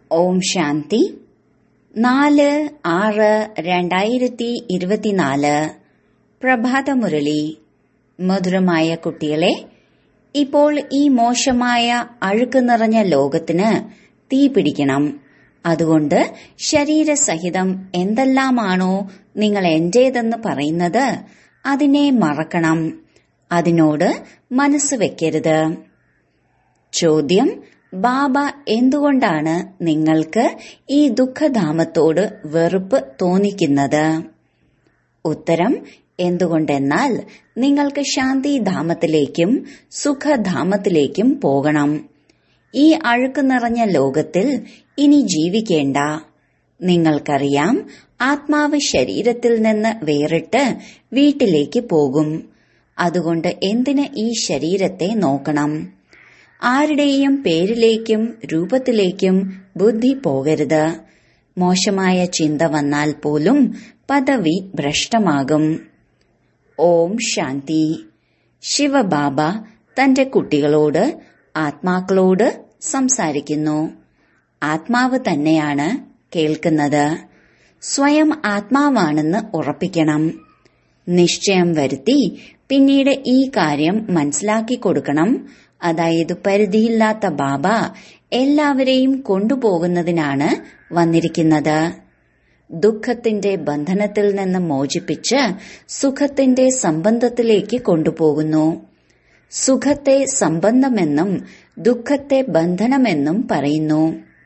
ഓം ശാന്തി നാല് ആറ് രണ്ടായിരത്തി ഇരുപത്തിനാല് പ്രഭാതമുരളി മധുരമായ കുട്ടികളെ ഇപ്പോൾ ഈ മോശമായ അഴുക്ക് നിറഞ്ഞ ലോകത്തിന് തീ പിടിക്കണം അതുകൊണ്ട് ശരീരസഹിതം എന്തെല്ലാമാണോ നിങ്ങൾ എന്റേതെന്ന് പറയുന്നത് അതിനെ മറക്കണം അതിനോട് മനസ്സ് വെക്കരുത് ചോദ്യം ബാബ എന്തുകൊണ്ടാണ് നിങ്ങൾക്ക് ഈ ദുഃഖധാമത്തോട് വെറുപ്പ് തോന്നിക്കുന്നത് ഉത്തരം എന്തുകൊണ്ടെന്നാൽ നിങ്ങൾക്ക് ശാന്തിധാമത്തിലേക്കും സുഖധാമത്തിലേക്കും പോകണം ഈ അഴുക്ക് നിറഞ്ഞ ലോകത്തിൽ ഇനി ജീവിക്കേണ്ട നിങ്ങൾക്കറിയാം ആത്മാവ് ശരീരത്തിൽ നിന്ന് വേറിട്ട് വീട്ടിലേക്ക് പോകും അതുകൊണ്ട് എന്തിന് ഈ ശരീരത്തെ നോക്കണം ആരുടെയും പേരിലേക്കും രൂപത്തിലേക്കും ബുദ്ധി പോകരുത് മോശമായ ചിന്ത വന്നാൽ പോലും പദവി ഭ്രഷ്ടമാകും ഓം ശാന്തി ശിവബാബ തന്റെ കുട്ടികളോട് ആത്മാക്കളോട് സംസാരിക്കുന്നു ആത്മാവ് തന്നെയാണ് കേൾക്കുന്നത് സ്വയം ആത്മാവാണെന്ന് ഉറപ്പിക്കണം നിശ്ചയം വരുത്തി പിന്നീട് ഈ കാര്യം മനസ്സിലാക്കി കൊടുക്കണം അതായത് പരിധിയില്ലാത്ത ബാബ എല്ലാവരെയും കൊണ്ടുപോകുന്നതിനാണ് വന്നിരിക്കുന്നത് ദുഃഖത്തിന്റെ ബന്ധനത്തിൽ നിന്ന് മോചിപ്പിച്ച് സുഖത്തിന്റെ സംബന്ധത്തിലേക്ക് കൊണ്ടുപോകുന്നു സുഖത്തെ സംബന്ധമെന്നും ദുഃഖത്തെ ബന്ധനമെന്നും പറയുന്നു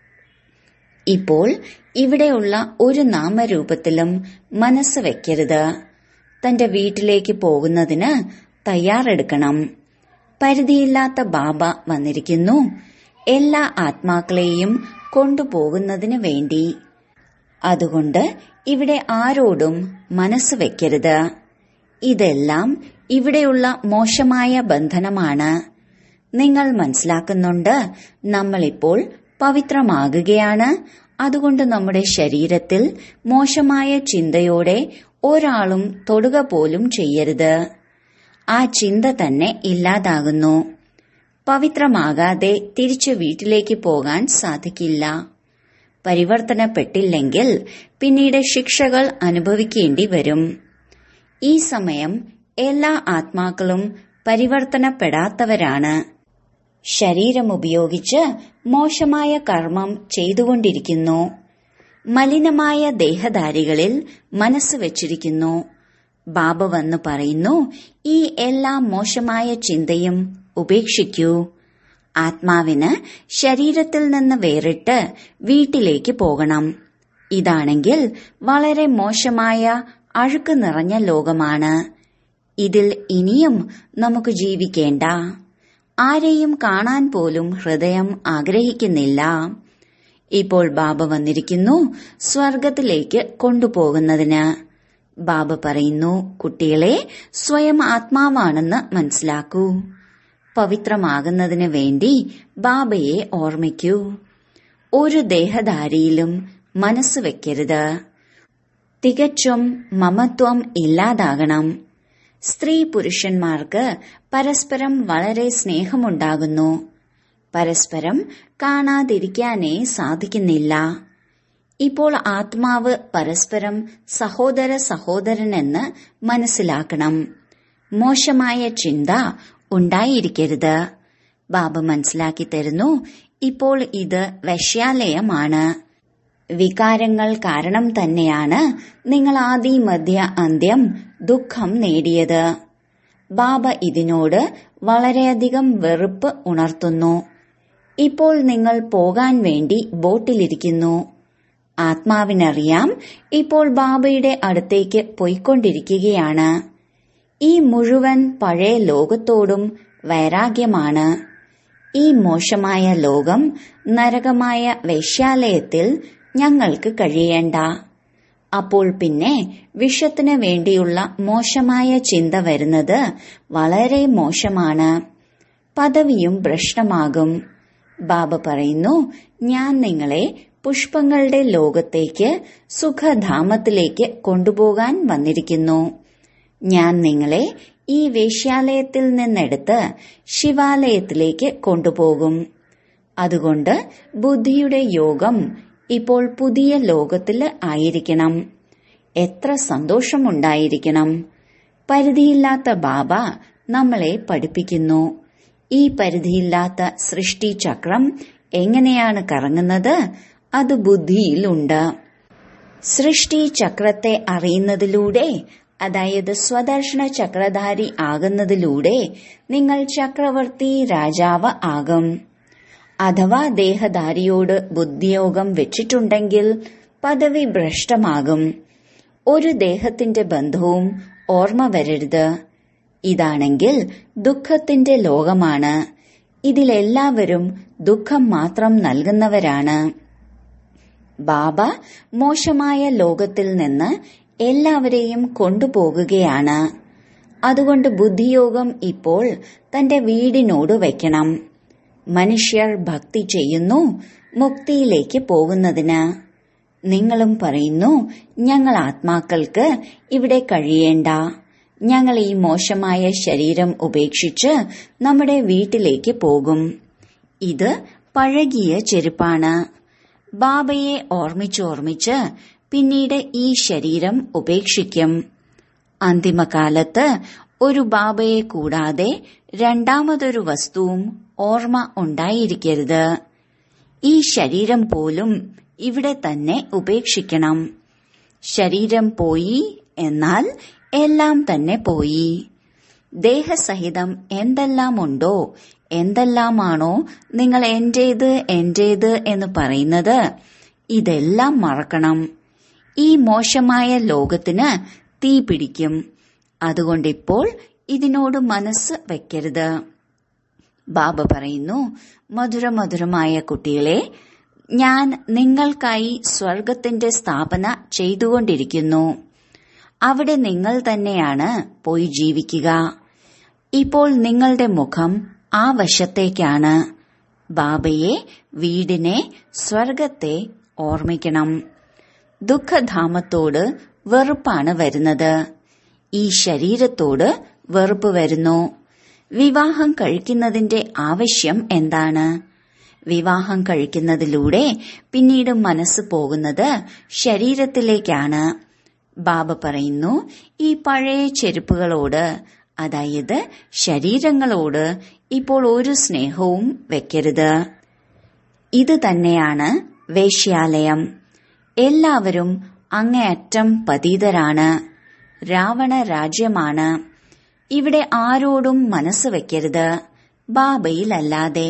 ഇപ്പോൾ ഇവിടെയുള്ള ഒരു നാമരൂപത്തിലും മനസ്സ് വെക്കരുത് തന്റെ വീട്ടിലേക്ക് പോകുന്നതിന് തയ്യാറെടുക്കണം പരിധിയില്ലാത്ത ബാബ വന്നിരിക്കുന്നു എല്ലാ ആത്മാക്കളെയും കൊണ്ടുപോകുന്നതിന് വേണ്ടി അതുകൊണ്ട് ഇവിടെ ആരോടും മനസ്സ് വെക്കരുത് ഇതെല്ലാം ഇവിടെയുള്ള മോശമായ ബന്ധനമാണ് നിങ്ങൾ മനസ്സിലാക്കുന്നുണ്ട് നമ്മളിപ്പോൾ പവിത്രമാകുകയാണ് അതുകൊണ്ട് നമ്മുടെ ശരീരത്തിൽ മോശമായ ചിന്തയോടെ ഒരാളും തൊടുക പോലും ചെയ്യരുത് ആ ചിന്ത തന്നെ ഇല്ലാതാകുന്നു പവിത്രമാകാതെ തിരിച്ചു വീട്ടിലേക്ക് പോകാൻ സാധിക്കില്ല പരിവർത്തനപ്പെട്ടില്ലെങ്കിൽ പിന്നീട് ശിക്ഷകൾ അനുഭവിക്കേണ്ടി വരും ഈ സമയം എല്ലാ ആത്മാക്കളും പരിവർത്തനപ്പെടാത്തവരാണ് ശരീരം ഉപയോഗിച്ച് മോശമായ കർമ്മം ചെയ്തുകൊണ്ടിരിക്കുന്നു മലിനമായ ദേഹധാരികളിൽ മനസ്സ് വച്ചിരിക്കുന്നു ബാബ വന്നു പറയുന്നു ഈ എല്ലാ മോശമായ ചിന്തയും ഉപേക്ഷിക്കൂ ആത്മാവിന് ശരീരത്തിൽ നിന്ന് വേറിട്ട് വീട്ടിലേക്ക് പോകണം ഇതാണെങ്കിൽ വളരെ മോശമായ അഴുക്ക് നിറഞ്ഞ ലോകമാണ് ഇതിൽ ഇനിയും നമുക്ക് ജീവിക്കേണ്ട ആരെയും കാണാൻ പോലും ഹൃദയം ആഗ്രഹിക്കുന്നില്ല ഇപ്പോൾ ബാബ വന്നിരിക്കുന്നു സ്വർഗത്തിലേക്ക് കൊണ്ടുപോകുന്നതിന് ബാബ പറയുന്നു കുട്ടികളെ സ്വയം ആത്മാവാണെന്ന് മനസ്സിലാക്കൂ പവിത്രമാകുന്നതിന് വേണ്ടി ബാബയെ ഓർമ്മിക്കൂ ഒരു ദേഹധാരിയിലും മനസ്സ് വെക്കരുത് തികച്ചും മമത്വം ഇല്ലാതാകണം സ്ത്രീ പുരുഷന്മാർക്ക് പരസ്പരം വളരെ സ്നേഹമുണ്ടാകുന്നു പരസ്പരം കാണാതിരിക്കാനേ സാധിക്കുന്നില്ല ഇപ്പോൾ ആത്മാവ് പരസ്പരം സഹോദര സഹോദരനെന്ന് മനസ്സിലാക്കണം മോശമായ ചിന്ത ഉണ്ടായിരിക്കരുത് ബാബ മനസ്സിലാക്കി തരുന്നു ഇപ്പോൾ ഇത് വൈശ്യാലയമാണ് വികാരങ്ങൾ കാരണം തന്നെയാണ് നിങ്ങൾ ആദി മധ്യ അന്ത്യം ദുഃഖം നേടിയത് ബാബ ഇതിനോട് വളരെയധികം വെറുപ്പ് ഉണർത്തുന്നു ഇപ്പോൾ നിങ്ങൾ പോകാൻ വേണ്ടി ബോട്ടിലിരിക്കുന്നു ആത്മാവിനറിയാം ഇപ്പോൾ ബാബയുടെ അടുത്തേക്ക് പോയിക്കൊണ്ടിരിക്കുകയാണ് ഈ മുഴുവൻ പഴയ ലോകത്തോടും വൈരാഗ്യമാണ് ഈ മോശമായ ലോകം നരകമായ വൈശ്യാലയത്തിൽ ഞങ്ങൾക്ക് കഴിയേണ്ട അപ്പോൾ പിന്നെ വിഷത്തിന് വേണ്ടിയുള്ള മോശമായ ചിന്ത വരുന്നത് വളരെ മോശമാണ് പദവിയും ഭ്രഷ്ടമാകും ബാബ പറയുന്നു ഞാൻ നിങ്ങളെ പുഷ്പങ്ങളുടെ ലോകത്തേക്ക് സുഖധാമത്തിലേക്ക് കൊണ്ടുപോകാൻ വന്നിരിക്കുന്നു ഞാൻ നിങ്ങളെ ഈ വേശ്യാലയത്തിൽ നിന്നെടുത്ത് ശിവാലയത്തിലേക്ക് കൊണ്ടുപോകും അതുകൊണ്ട് ബുദ്ധിയുടെ യോഗം ഇപ്പോൾ പുതിയ ലോകത്തിൽ ആയിരിക്കണം എത്ര സന്തോഷമുണ്ടായിരിക്കണം പരിധിയില്ലാത്ത ബാബ നമ്മളെ പഠിപ്പിക്കുന്നു ഈ പരിധിയില്ലാത്ത സൃഷ്ടി ചക്രം എങ്ങനെയാണ് കറങ്ങുന്നത് അത് ബുദ്ധിയിലുണ്ട് സൃഷ്ടി ചക്രത്തെ അറിയുന്നതിലൂടെ അതായത് സ്വദർശന ചക്രധാരി ആകുന്നതിലൂടെ നിങ്ങൾ ചക്രവർത്തി രാജാവ് ആകും അഥവാ ദേഹധാരിയോട് ബുദ്ധിയോഗം വെച്ചിട്ടുണ്ടെങ്കിൽ പദവി ഭ്രഷ്ടമാകും ഒരു ദേഹത്തിന്റെ ബന്ധവും ഓർമ്മ വരരുത് ഇതാണെങ്കിൽ ദുഃഖത്തിന്റെ ലോകമാണ് ഇതിലെല്ലാവരും ദുഃഖം മാത്രം നൽകുന്നവരാണ് ബാബ മോശമായ ലോകത്തിൽ നിന്ന് എല്ലാവരെയും കൊണ്ടുപോകുകയാണ് അതുകൊണ്ട് ബുദ്ധിയോഗം ഇപ്പോൾ തന്റെ വീടിനോട് വയ്ക്കണം മനുഷ്യർ ഭക്തി ചെയ്യുന്നു മുക്തിയിലേക്ക് പോകുന്നതിന് നിങ്ങളും പറയുന്നു ഞങ്ങൾ ആത്മാക്കൾക്ക് ഇവിടെ കഴിയേണ്ട ഞങ്ങൾ ഈ മോശമായ ശരീരം ഉപേക്ഷിച്ച് നമ്മുടെ വീട്ടിലേക്ക് പോകും ഇത് പഴകിയ ചെരുപ്പാണ് ബാബയെ ഓർമ്മിച്ചോർമ്മിച്ച് പിന്നീട് ഈ ശരീരം ഉപേക്ഷിക്കും അന്തിമകാലത്ത് ഒരു ബാബയെ കൂടാതെ രണ്ടാമതൊരു വസ്തുവും ഓർമ്മ ഉണ്ടായിരിക്കരുത് ഈ ശരീരം പോലും ഇവിടെ തന്നെ ഉപേക്ഷിക്കണം ശരീരം പോയി എന്നാൽ എല്ലാം തന്നെ പോയി ദേഹസഹിതം എന്തെല്ലാം ഉണ്ടോ എന്തെല്ലാമാണോ നിങ്ങൾ എന്റേത് എന്റേത് എന്ന് പറയുന്നത് ഇതെല്ലാം മറക്കണം ഈ മോശമായ ലോകത്തിന് തീ പിടിക്കും അതുകൊണ്ടിപ്പോൾ ഇതിനോട് മനസ്സ് വെക്കരുത് ബാബ പറയുന്നു മധുരമധുരമായ കുട്ടികളെ ഞാൻ നിങ്ങൾക്കായി സ്വർഗത്തിന്റെ സ്ഥാപന ചെയ്തുകൊണ്ടിരിക്കുന്നു അവിടെ നിങ്ങൾ തന്നെയാണ് പോയി ജീവിക്കുക ഇപ്പോൾ നിങ്ങളുടെ മുഖം ആ വശത്തേക്കാണ് ബാബയെ വീടിനെ സ്വർഗത്തെ ഓർമ്മിക്കണം ദുഃഖധാമത്തോട് വെറുപ്പാണ് വരുന്നത് ഈ ശരീരത്തോട് വെറുപ്പ് വരുന്നു വിവാഹം കഴിക്കുന്നതിന്റെ ആവശ്യം എന്താണ് വിവാഹം കഴിക്കുന്നതിലൂടെ പിന്നീട് മനസ്സ് പോകുന്നത് ശരീരത്തിലേക്കാണ് ബാബ പറയുന്നു ഈ പഴയ ചെരുപ്പുകളോട് അതായത് ശരീരങ്ങളോട് ഇപ്പോൾ ഒരു സ്നേഹവും വെക്കരുത് ഇത് തന്നെയാണ് വേശ്യാലയം എല്ലാവരും അങ്ങേയറ്റം പതീതരാണ് രാവണ രാജ്യമാണ് ഇവിടെ ആരോടും മനസ്സ് വെക്കരുത് ബാബയിലല്ലാതെ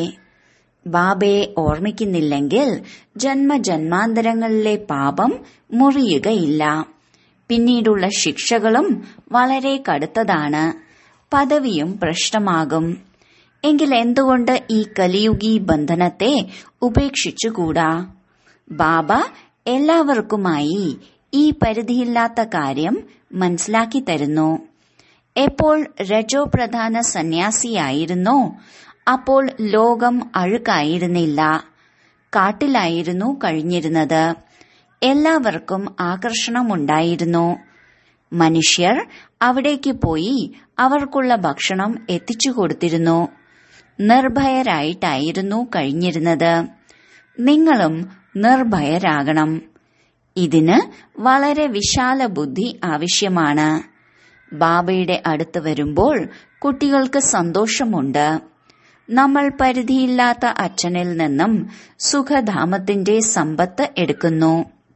ബാബയെ ഓർമ്മിക്കുന്നില്ലെങ്കിൽ ജന്മജന്മാന്തരങ്ങളിലെ പാപം മുറിയുകയില്ല പിന്നീടുള്ള ശിക്ഷകളും വളരെ കടുത്തതാണ് പദവിയും പ്രശ്നമാകും എങ്കിൽ എന്തുകൊണ്ട് ഈ കലിയുഗി ബന്ധനത്തെ ഉപേക്ഷിച്ചുകൂടാ ബാബ എല്ലാവർക്കുമായി ഈ പരിധിയില്ലാത്ത കാര്യം മനസ്സിലാക്കി തരുന്നു എപ്പോൾ രജോ പ്രധാന സന്യാസിയായിരുന്നോ അപ്പോൾ ലോകം അഴുക്കായിരുന്നില്ല കാട്ടിലായിരുന്നു കഴിഞ്ഞിരുന്നത് എല്ലാവർക്കും ആകർഷണമുണ്ടായിരുന്നു മനുഷ്യർ അവിടേക്ക് പോയി അവർക്കുള്ള ഭക്ഷണം എത്തിച്ചു കൊടുത്തിരുന്നു നിർഭയരായിട്ടായിരുന്നു കഴിഞ്ഞിരുന്നത് നിങ്ങളും നിർഭയരാകണം ഇതിന് വളരെ വിശാല ബുദ്ധി ആവശ്യമാണ് ബാബയുടെ അടുത്ത് വരുമ്പോൾ കുട്ടികൾക്ക് സന്തോഷമുണ്ട് നമ്മൾ പരിധിയില്ലാത്ത അച്ഛനിൽ നിന്നും സുഖധാമത്തിന്റെ സമ്പത്ത് എടുക്കുന്നു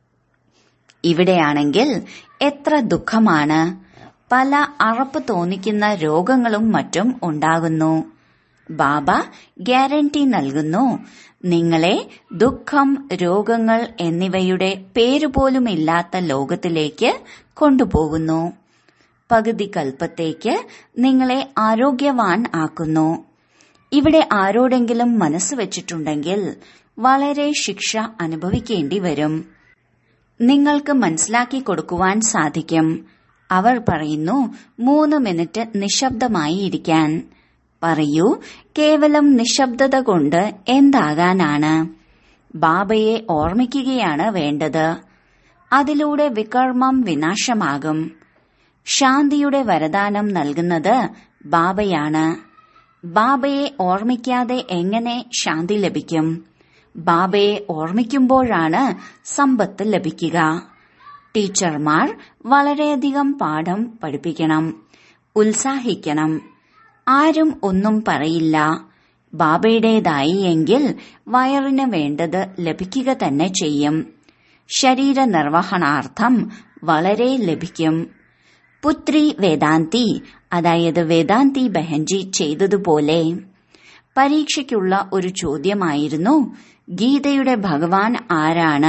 ഇവിടെയാണെങ്കിൽ എത്ര ദുഃഖമാണ് പല അറപ്പ് തോന്നിക്കുന്ന രോഗങ്ങളും മറ്റും ഉണ്ടാകുന്നു ബാബ ഗ്യാരണ്ടി നൽകുന്നു നിങ്ങളെ ദുഃഖം രോഗങ്ങൾ എന്നിവയുടെ പേരുപോലുമില്ലാത്ത ലോകത്തിലേക്ക് കൊണ്ടുപോകുന്നു പകുതി കൽപ്പത്തേക്ക് നിങ്ങളെ ആരോഗ്യവാൻ ആക്കുന്നു ഇവിടെ ആരോടെങ്കിലും മനസ്സ് വെച്ചിട്ടുണ്ടെങ്കിൽ വളരെ ശിക്ഷ അനുഭവിക്കേണ്ടി വരും നിങ്ങൾക്ക് മനസ്സിലാക്കി കൊടുക്കുവാൻ സാധിക്കും അവർ പറയുന്നു മൂന്ന് മിനിറ്റ് നിശബ്ദമായി ഇരിക്കാൻ പറയൂ കേവലം നിശബ്ദത കൊണ്ട് എന്താകാനാണ് ബാബയെ ഓർമ്മിക്കുകയാണ് വേണ്ടത് അതിലൂടെ വികർമ്മം വിനാശമാകും ശാന്തിയുടെ വരദാനം നൽകുന്നത് ബാബയാണ് ബാബയെ ഓർമ്മിക്കാതെ എങ്ങനെ ശാന്തി ലഭിക്കും ബാബയെ ഓർമ്മിക്കുമ്പോഴാണ് സമ്പത്ത് ലഭിക്കുക ടീച്ചർമാർ വളരെയധികം പാഠം പഠിപ്പിക്കണം ഉത്സാഹിക്കണം ആരും ഒന്നും പറയില്ല ബാബയുടേതായി എങ്കിൽ വയറിന് വേണ്ടത് ലഭിക്കുക തന്നെ ചെയ്യും ശരീര നിർവഹണാർത്ഥം വളരെ ലഭിക്കും പുത്രി വേദാന്തി അതായത് വേദാന്തി ബഹൻജി ചെയ്തതുപോലെ പരീക്ഷയ്ക്കുള്ള ഒരു ചോദ്യമായിരുന്നു ഗീതയുടെ ഭഗവാൻ ആരാണ്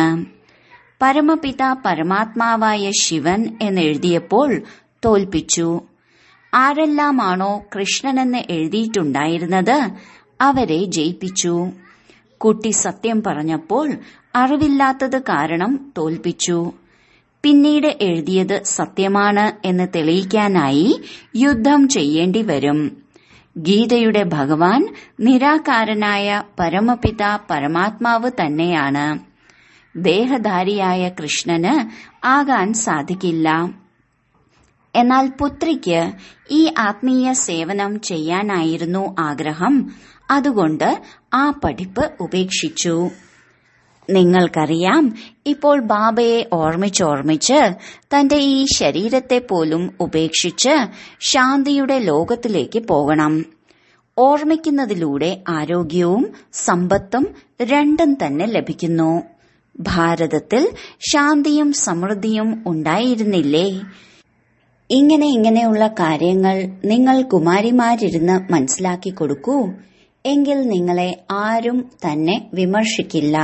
പരമപിത പരമാത്മാവായ ശിവൻ എന്നെഴുതിയപ്പോൾ തോൽപ്പിച്ചു ആരെല്ലാമാണോ കൃഷ്ണനെന്ന് എഴുതിയിട്ടുണ്ടായിരുന്നത് അവരെ ജയിപ്പിച്ചു കുട്ടി സത്യം പറഞ്ഞപ്പോൾ അറിവില്ലാത്തത് കാരണം തോൽപ്പിച്ചു പിന്നീട് എഴുതിയത് സത്യമാണ് എന്ന് തെളിയിക്കാനായി യുദ്ധം ചെയ്യേണ്ടി വരും ഗീതയുടെ ഭഗവാൻ നിരാകാരനായ പരമപിത പരമാത്മാവ് തന്നെയാണ് ദേഹധാരിയായ കൃഷ്ണന് ആകാൻ സാധിക്കില്ല എന്നാൽ പുത്രിക്ക് ഈ ആത്മീയ സേവനം ചെയ്യാനായിരുന്നു ആഗ്രഹം അതുകൊണ്ട് ആ പഠിപ്പ് ഉപേക്ഷിച്ചു നിങ്ങൾക്കറിയാം ഇപ്പോൾ ബാബയെ ഓർമ്മിച്ചോർമ്മിച്ച് തന്റെ ഈ ശരീരത്തെ പോലും ഉപേക്ഷിച്ച് ശാന്തിയുടെ ലോകത്തിലേക്ക് പോകണം ഓർമ്മിക്കുന്നതിലൂടെ ആരോഗ്യവും സമ്പത്തും രണ്ടും തന്നെ ലഭിക്കുന്നു ഭാരതത്തിൽ ശാന്തിയും സമൃദ്ധിയും ഉണ്ടായിരുന്നില്ലേ ഇങ്ങനെ ഇങ്ങനെയുള്ള കാര്യങ്ങൾ നിങ്ങൾ കുമാരിമാരിരുന്ന് മനസ്സിലാക്കി കൊടുക്കൂ എങ്കിൽ നിങ്ങളെ ആരും തന്നെ വിമർശിക്കില്ല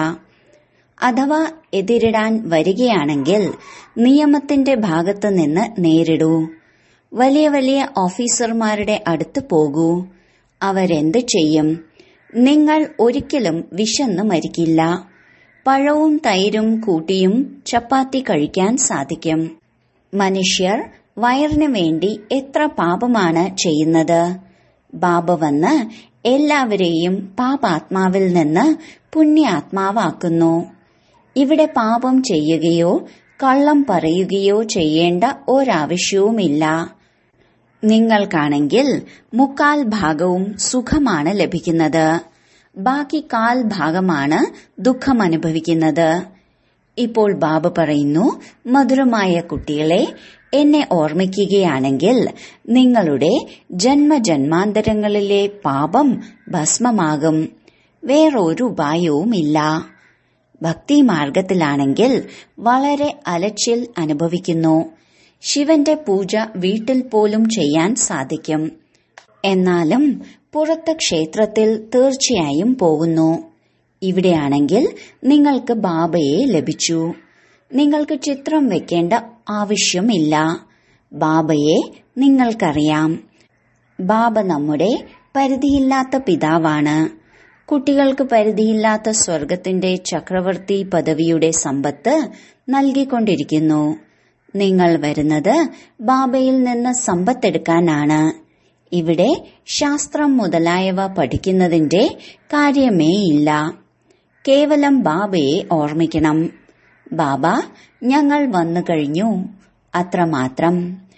അഥവാ എതിരിടാൻ വരികയാണെങ്കിൽ നിയമത്തിന്റെ ഭാഗത്ത് നിന്ന് നേരിടൂ വലിയ വലിയ ഓഫീസർമാരുടെ അടുത്ത് പോകൂ അവരെന്ത് ചെയ്യും നിങ്ങൾ ഒരിക്കലും വിശന്ന് മരിക്കില്ല പഴവും തൈരും കൂട്ടിയും ചപ്പാത്തി കഴിക്കാൻ സാധിക്കും മനുഷ്യർ വയറിനു വേണ്ടി എത്ര പാപമാണ് ചെയ്യുന്നത് ബാബ വന്ന് എല്ലാവരെയും പാപാത്മാവിൽ നിന്ന് പുണ്യാത്മാവാക്കുന്നു ഇവിടെ പാപം ചെയ്യുകയോ കള്ളം പറയുകയോ ചെയ്യേണ്ട ഒരാവശ്യവുമില്ല നിങ്ങൾക്കാണെങ്കിൽ മുക്കാൽ ഭാഗവും സുഖമാണ് ലഭിക്കുന്നത് ബാക്കി കാൽ ഭാഗമാണ് ദുഃഖം അനുഭവിക്കുന്നത് ഇപ്പോൾ ബാബ പറയുന്നു മധുരമായ കുട്ടികളെ എന്നെ ഓർമ്മിക്കുകയാണെങ്കിൽ നിങ്ങളുടെ ജന്മജന്മാന്തരങ്ങളിലെ പാപം ഭസ്മമാകും വേറൊരു ഉപായവുമില്ല ഭക്തി മാർഗത്തിലാണെങ്കിൽ വളരെ അലച്ചിൽ അനുഭവിക്കുന്നു ശിവന്റെ പൂജ വീട്ടിൽ പോലും ചെയ്യാൻ സാധിക്കും എന്നാലും പുറത്ത് ക്ഷേത്രത്തിൽ തീർച്ചയായും പോകുന്നു ഇവിടെയാണെങ്കിൽ നിങ്ങൾക്ക് ബാബയെ ലഭിച്ചു നിങ്ങൾക്ക് ചിത്രം വെക്കേണ്ട ആവശ്യമില്ല ബാബയെ നിങ്ങൾക്കറിയാം ബാബ നമ്മുടെ പരിധിയില്ലാത്ത പിതാവാണ് കുട്ടികൾക്ക് പരിധിയില്ലാത്ത സ്വർഗത്തിന്റെ ചക്രവർത്തി പദവിയുടെ സമ്പത്ത് നൽകിക്കൊണ്ടിരിക്കുന്നു നിങ്ങൾ വരുന്നത് ബാബയിൽ നിന്ന് സമ്പത്തെടുക്കാനാണ് ഇവിടെ ശാസ്ത്രം മുതലായവ പഠിക്കുന്നതിന്റെ കാര്യമേ ഇല്ല കേവലം ബാബയെ ഓർമ്മിക്കണം ബാബ ഞങ്ങൾ വന്നു കഴിഞ്ഞു അത്രമാത്രം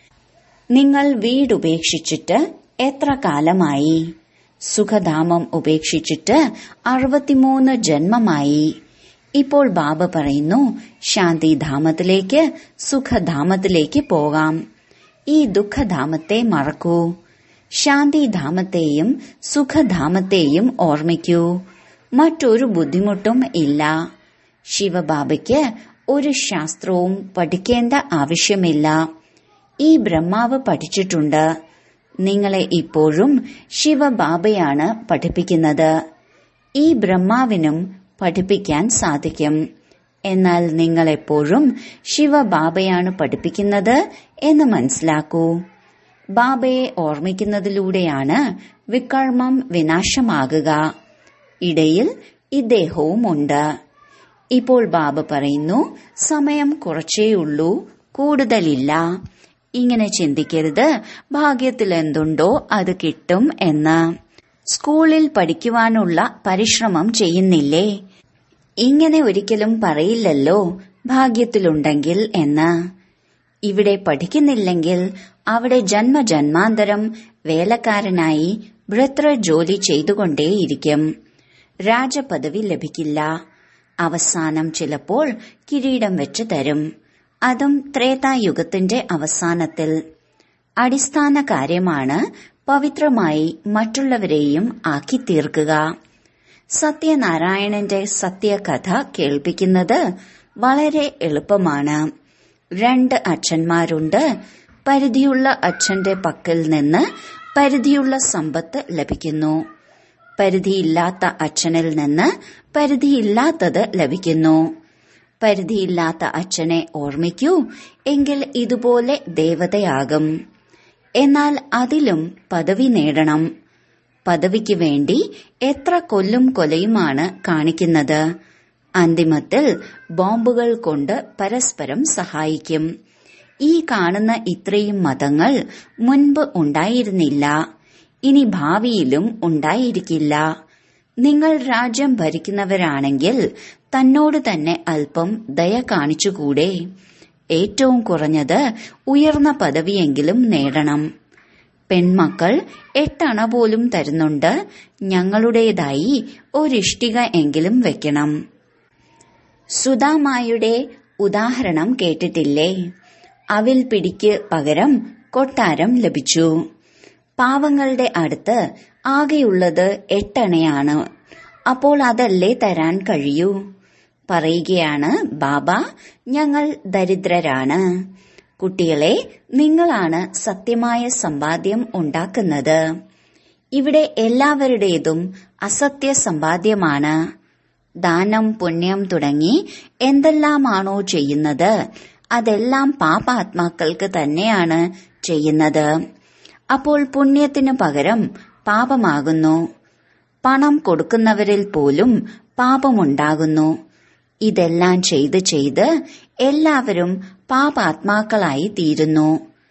നിങ്ങൾ വീടുപേക്ഷിച്ചിട്ട് എത്ര കാലമായി സുഖധാമം ഉപേക്ഷിച്ചിട്ട് അറുപത്തിമൂന്ന് ജന്മമായി ഇപ്പോൾ ബാബ പറയുന്നു ശാന്തിധാമത്തിലേക്ക് സുഖധാമത്തിലേക്ക് പോകാം ഈ ദുഃഖധാമത്തെ മറക്കൂ ശാന്തിധാമത്തെയും സുഖധാമത്തെയും ഓർമ്മിക്കൂ മറ്റൊരു ബുദ്ധിമുട്ടും ഇല്ല ശിവബാബയ്ക്ക് ഒരു ശാസ്ത്രവും പഠിക്കേണ്ട ആവശ്യമില്ല ഈ ബ്രഹ്മാവ് പഠിച്ചിട്ടുണ്ട് നിങ്ങളെ ഇപ്പോഴും ശിവബാബയാണ് പഠിപ്പിക്കുന്നത് ഈ ബ്രഹ്മാവിനും പഠിപ്പിക്കാൻ സാധിക്കും എന്നാൽ നിങ്ങൾ എപ്പോഴും ശിവബാബയാണ് പഠിപ്പിക്കുന്നത് എന്ന് മനസ്സിലാക്കൂ ബാബയെ ഓർമ്മിക്കുന്നതിലൂടെയാണ് വികർമ്മം വിനാശമാകുക ഇടയിൽ ഇദ്ദേഹവുമുണ്ട് ഇപ്പോൾ ബാബ പറയുന്നു സമയം കുറച്ചേയുള്ളൂ കൂടുതലില്ല ഇങ്ങനെ ചിന്തിക്കരുത് ഭാഗ്യത്തിൽ എന്തുണ്ടോ അത് കിട്ടും എന്ന് സ്കൂളിൽ പഠിക്കുവാനുള്ള പരിശ്രമം ചെയ്യുന്നില്ലേ ഇങ്ങനെ ഒരിക്കലും പറയില്ലല്ലോ ഭാഗ്യത്തിലുണ്ടെങ്കിൽ എന്ന് ഇവിടെ പഠിക്കുന്നില്ലെങ്കിൽ അവിടെ ജന്മജന്മാന്തരം വേലക്കാരനായി ഭ്രത്ര ജോലി ചെയ്തുകൊണ്ടേയിരിക്കും രാജപദവി ലഭിക്കില്ല അവസാനം ചിലപ്പോൾ കിരീടം വെച്ച് തരും അതും ത്രേതായുഗത്തിന്റെ അവസാനത്തിൽ അടിസ്ഥാന കാര്യമാണ് പവിത്രമായി മറ്റുള്ളവരെയും ആക്കി തീർക്കുക സത്യനാരായണന്റെ സത്യകഥ കേൾപ്പിക്കുന്നത് വളരെ എളുപ്പമാണ് രണ്ട് അച്ഛന്മാരുണ്ട് പരിധിയുള്ള അച്ഛന്റെ പക്കൽ നിന്ന് പരിധിയുള്ള സമ്പത്ത് ലഭിക്കുന്നു പരിധിയില്ലാത്ത അച്ഛനിൽ നിന്ന് പരിധിയില്ലാത്തത് ലഭിക്കുന്നു പരിധിയില്ലാത്ത അച്ഛനെ ഓർമ്മിക്കൂ എങ്കിൽ ഇതുപോലെ ദേവതയാകും എന്നാൽ അതിലും പദവി നേടണം പദവിക്ക് വേണ്ടി എത്ര കൊല്ലും കൊലയുമാണ് കാണിക്കുന്നത് അന്തിമത്തിൽ ബോംബുകൾ കൊണ്ട് പരസ്പരം സഹായിക്കും ഈ കാണുന്ന ഇത്രയും മതങ്ങൾ മുൻപ് ഉണ്ടായിരുന്നില്ല ഇനി ഭാവിയിലും ഉണ്ടായിരിക്കില്ല നിങ്ങൾ രാജ്യം ഭരിക്കുന്നവരാണെങ്കിൽ തന്നോട് തന്നെ അല്പം ദയ കാണിച്ചുകൂടെ ഏറ്റവും കുറഞ്ഞത് ഉയർന്ന പദവിയെങ്കിലും നേടണം പെൺമക്കൾ എട്ടണ പോലും തരുന്നുണ്ട് ഞങ്ങളുടേതായി ഒരിഷ്ടിക എങ്കിലും വെക്കണം സുധാമായുടെ ഉദാഹരണം കേട്ടിട്ടില്ലേ അവിൽ പിടിക്ക് പകരം കൊട്ടാരം ലഭിച്ചു പാവങ്ങളുടെ അടുത്ത് ആകെയുള്ളത് എട്ടണയാണ് അപ്പോൾ അതല്ലേ തരാൻ കഴിയൂ പറയുകയാണ് ബാബ ഞങ്ങൾ ദരിദ്രരാണ് കുട്ടികളെ നിങ്ങളാണ് സത്യമായ സമ്പാദ്യം ഉണ്ടാക്കുന്നത് ഇവിടെ എല്ലാവരുടേതും അസത്യ സമ്പാദ്യമാണ് ദാനം പുണ്യം തുടങ്ങി എന്തെല്ലാമാണോ ചെയ്യുന്നത് അതെല്ലാം പാപാത്മാക്കൾക്ക് തന്നെയാണ് ചെയ്യുന്നത് അപ്പോൾ പുണ്യത്തിനു പകരം പാപമാകുന്നു പണം കൊടുക്കുന്നവരിൽ പോലും പാപമുണ്ടാകുന്നു ഇതെല്ലാം ചെയ്ത് ചെയ്ത് എല്ലാവരും പാപാത്മാക്കളായി തീരുന്നു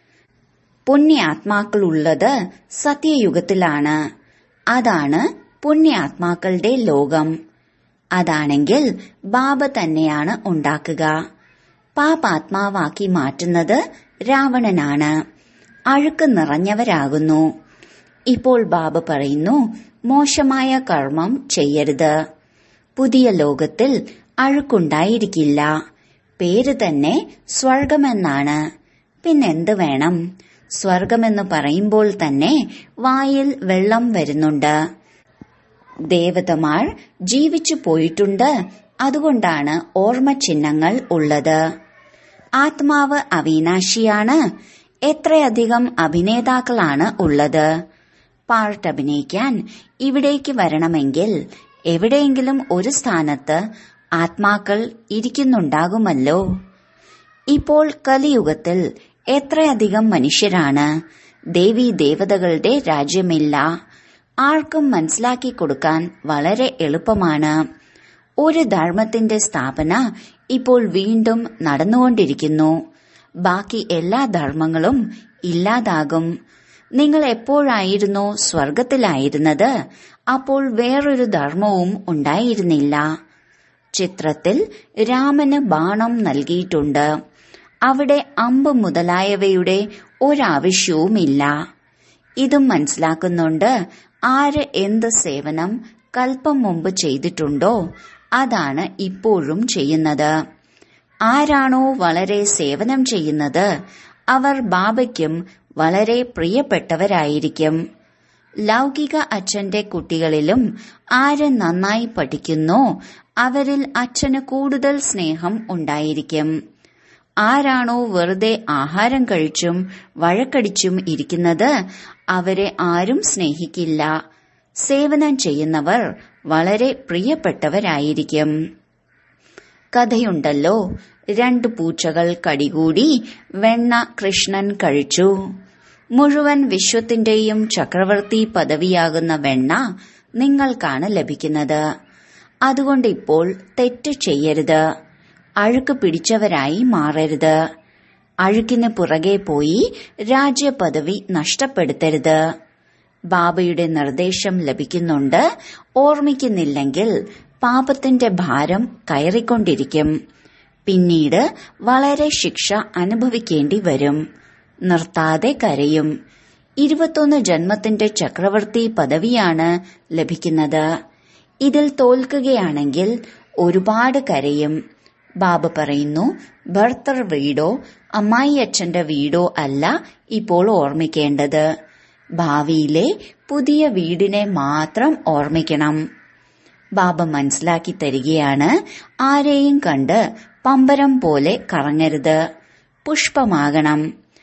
പുണ്യാത്മാക്കളുള്ളത് സത്യയുഗത്തിലാണ് അതാണ് പുണ്യാത്മാക്കളുടെ ലോകം അതാണെങ്കിൽ ബാബ തന്നെയാണ് ഉണ്ടാക്കുക പാപാത്മാവാക്കി മാറ്റുന്നത് രാവണനാണ് അഴുക്ക് നിറഞ്ഞവരാകുന്നു ഇപ്പോൾ ബാബ പറയുന്നു മോശമായ കർമ്മം ചെയ്യരുത് പുതിയ ലോകത്തിൽ അഴുക്കുണ്ടായിരിക്കില്ല പേര് തന്നെ സ്വർഗമെന്നാണ് പിന്നെന്ത് വേണം സ്വർഗമെന്ന് പറയുമ്പോൾ തന്നെ വായിൽ വെള്ളം വരുന്നുണ്ട് ദേവതമാർ ജീവിച്ചു പോയിട്ടുണ്ട് അതുകൊണ്ടാണ് ഓർമ്മ ചിഹ്നങ്ങൾ ഉള്ളത് ആത്മാവ് അവിനാശിയാണ് എത്രയധികം അഭിനേതാക്കളാണ് ഉള്ളത് പാർട്ട് അഭിനയിക്കാൻ ഇവിടേക്ക് വരണമെങ്കിൽ എവിടെയെങ്കിലും ഒരു സ്ഥാനത്ത് ആത്മാക്കൾ ഇരിക്കുന്നുണ്ടാകുമല്ലോ ഇപ്പോൾ കലിയുഗത്തിൽ എത്രയധികം മനുഷ്യരാണ് ദേവീ ദേവതകളുടെ രാജ്യമില്ല ആർക്കും മനസ്സിലാക്കി കൊടുക്കാൻ വളരെ എളുപ്പമാണ് ഒരു ധർമ്മത്തിന്റെ സ്ഥാപന ഇപ്പോൾ വീണ്ടും നടന്നുകൊണ്ടിരിക്കുന്നു ബാക്കി എല്ലാ ധർമ്മങ്ങളും ഇല്ലാതാകും നിങ്ങൾ എപ്പോഴായിരുന്നോ സ്വർഗത്തിലായിരുന്നത് അപ്പോൾ വേറൊരു ധർമ്മവും ഉണ്ടായിരുന്നില്ല ചിത്രത്തിൽ രാമന് ബാണം നൽകിയിട്ടുണ്ട് അവിടെ അമ്പ് മുതലായവയുടെ ഒരാവശ്യവുമില്ല ഇതും മനസ്സിലാക്കുന്നുണ്ട് ആര് എന്ത് സേവനം കൽപ്പം മുമ്പ് ചെയ്തിട്ടുണ്ടോ അതാണ് ഇപ്പോഴും ചെയ്യുന്നത് ആരാണോ വളരെ സേവനം ചെയ്യുന്നത് അവർ ബാബയ്ക്കും വളരെ പ്രിയപ്പെട്ടവരായിരിക്കും ലൗകിക അച്ഛന്റെ കുട്ടികളിലും ആര് നന്നായി പഠിക്കുന്നോ അവരിൽ അച്ഛന് കൂടുതൽ സ്നേഹം ഉണ്ടായിരിക്കും ആരാണോ വെറുതെ ആഹാരം കഴിച്ചും വഴക്കടിച്ചും ഇരിക്കുന്നത് അവരെ ആരും സ്നേഹിക്കില്ല സേവനം ചെയ്യുന്നവർ വളരെ പ്രിയപ്പെട്ടവരായിരിക്കും കഥയുണ്ടല്ലോ രണ്ട് പൂച്ചകൾ കടികൂടി വെണ്ണ കൃഷ്ണൻ കഴിച്ചു മുഴുവൻ വിശ്വത്തിന്റെയും ചക്രവർത്തി പദവിയാകുന്ന വെണ്ണ നിങ്ങൾക്കാണ് ലഭിക്കുന്നത് അതുകൊണ്ട് ഇപ്പോൾ തെറ്റ് ചെയ്യരുത് അഴുക്ക് പിടിച്ചവരായി മാറരുത് അഴുക്കിന് പുറകെ പോയി രാജ്യപദവി നഷ്ടപ്പെടുത്തരുത് ബാബയുടെ നിർദ്ദേശം ലഭിക്കുന്നുണ്ട് ഓർമ്മിക്കുന്നില്ലെങ്കിൽ പാപത്തിന്റെ ഭാരം കയറിക്കൊണ്ടിരിക്കും പിന്നീട് വളരെ ശിക്ഷ അനുഭവിക്കേണ്ടി വരും നിർത്താതെ കരയും ഇരുപത്തൊന്ന് ജന്മത്തിന്റെ ചക്രവർത്തി പദവിയാണ് ലഭിക്കുന്നത് ഇതിൽ തോൽക്കുകയാണെങ്കിൽ ഒരുപാട് കരയും ബാബ പറയുന്നു ഭർത്തർ വീടോ അമ്മായി അച്ഛന്റെ വീടോ അല്ല ഇപ്പോൾ ഓർമ്മിക്കേണ്ടത് ഭാവിയിലെ പുതിയ വീടിനെ മാത്രം ഓർമ്മിക്കണം ബാബ മനസ്സിലാക്കി തരികയാണ് ആരെയും കണ്ട് പമ്പരം പോലെ കറങ്ങരുത് പുഷ്പമാകണം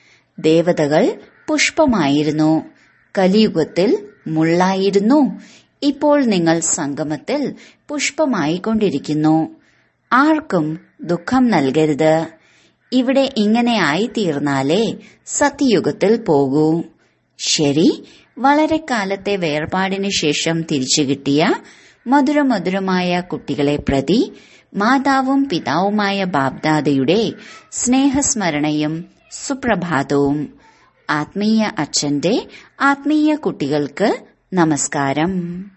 ദേവതകൾ പുഷ്പമായിരുന്നു കലിയുഗത്തിൽ മുള്ളായിരുന്നു ഇപ്പോൾ നിങ്ങൾ സംഗമത്തിൽ പുഷ്പമായിക്കൊണ്ടിരിക്കുന്നു ആർക്കും ദുഃഖം നൽകരുത് ഇവിടെ ഇങ്ങനെ ആയിത്തീർന്നാലേ സത്യയുഗത്തിൽ പോകൂ ശരി വളരെ കാലത്തെ വേർപാടിന് ശേഷം തിരിച്ചു കിട്ടിയ മധുരമധുരമായ കുട്ടികളെ പ്രതി മാതാവും പിതാവുമായ ബാബ്ദാദയുടെ സ്നേഹസ്മരണയും സുപ്രഭാതവും ആത്മീയ അച്ഛന്റെ ആത്മീയ കുട്ടികൾക്ക് നമസ്കാരം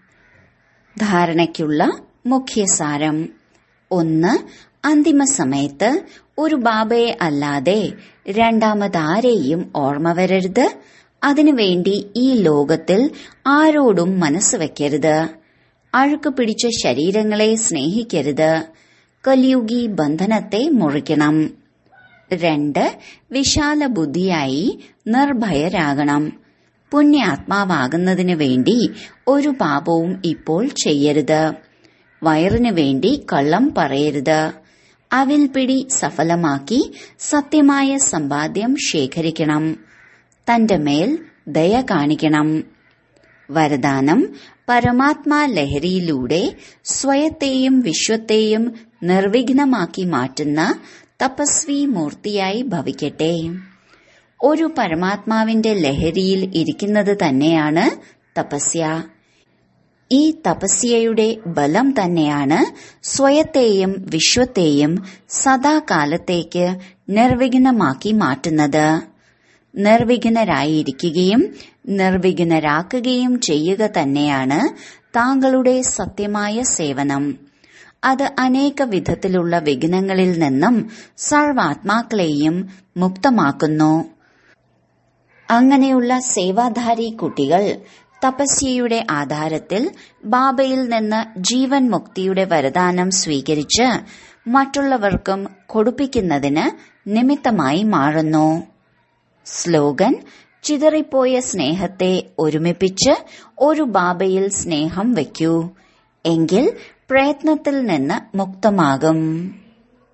ധാരണയ്ക്കുള്ള മുഖ്യസാരം ഒന്ന് അന്തിമ സമയത്ത് ഒരു ബാബയെ അല്ലാതെ രണ്ടാമതാരെയും ഓർമ്മ വരരുത് അതിനുവേണ്ടി ഈ ലോകത്തിൽ ആരോടും മനസ്സ് വയ്ക്കരുത് അഴുക്ക് പിടിച്ച ശരീരങ്ങളെ സ്നേഹിക്കരുത് കലിയുഗി ബന്ധനത്തെ മുറിക്കണം രണ്ട് വിശാല ബുദ്ധിയായി നിർഭയരാകണം പുണ്യാത്മാവാകുന്നതിനു വേണ്ടി ഒരു പാപവും ഇപ്പോൾ ചെയ്യരുത് വയറിനു വേണ്ടി കള്ളം പറയരുത് അവിൽ പിടി സഫലമാക്കി സത്യമായ സമ്പാദ്യം ശേഖരിക്കണം തന്റെ മേൽ ദയ കാണിക്കണം വരദാനം പരമാത്മാ ലഹരിയിലൂടെ സ്വയത്തെയും വിശ്വത്തെയും നിർവിഘ്നമാക്കി മാറ്റുന്ന തപസ്വി മൂർത്തിയായി ഭവിക്കട്ടെ ഒരു പരമാത്മാവിന്റെ ലഹരിയിൽ ഇരിക്കുന്നത് തന്നെയാണ് തപസ്യ ഈ തപസ്യയുടെ ബലം തന്നെയാണ് സ്വയത്തെയും വിശ്വത്തെയും സദാകാലത്തേക്ക് നിർവിഘ്നമാക്കി മാറ്റുന്നത് നിർവിഘ്നരായിരിക്കുകയും നിർവിഘ്നരാക്കുകയും ചെയ്യുക തന്നെയാണ് താങ്കളുടെ സത്യമായ സേവനം അത് അനേക വിധത്തിലുള്ള വിഘ്നങ്ങളിൽ നിന്നും സർവാത്മാക്കളെയും മുക്തമാക്കുന്നു അങ്ങനെയുള്ള സേവാധാരി കുട്ടികൾ തപസ്യയുടെ ആധാരത്തിൽ ബാബയിൽ നിന്ന് ജീവൻ മുക്തിയുടെ വരദാനം സ്വീകരിച്ച് മറ്റുള്ളവർക്കും കൊടുപ്പിക്കുന്നതിന് നിമിത്തമായി മാറുന്നു സ്ലോഗൻ ചിതറിപ്പോയ സ്നേഹത്തെ ഒരുമിപ്പിച്ച് ഒരു ബാബയിൽ സ്നേഹം വയ്ക്കൂ എങ്കിൽ പ്രയത്നത്തിൽ നിന്ന് മുക്തമാകും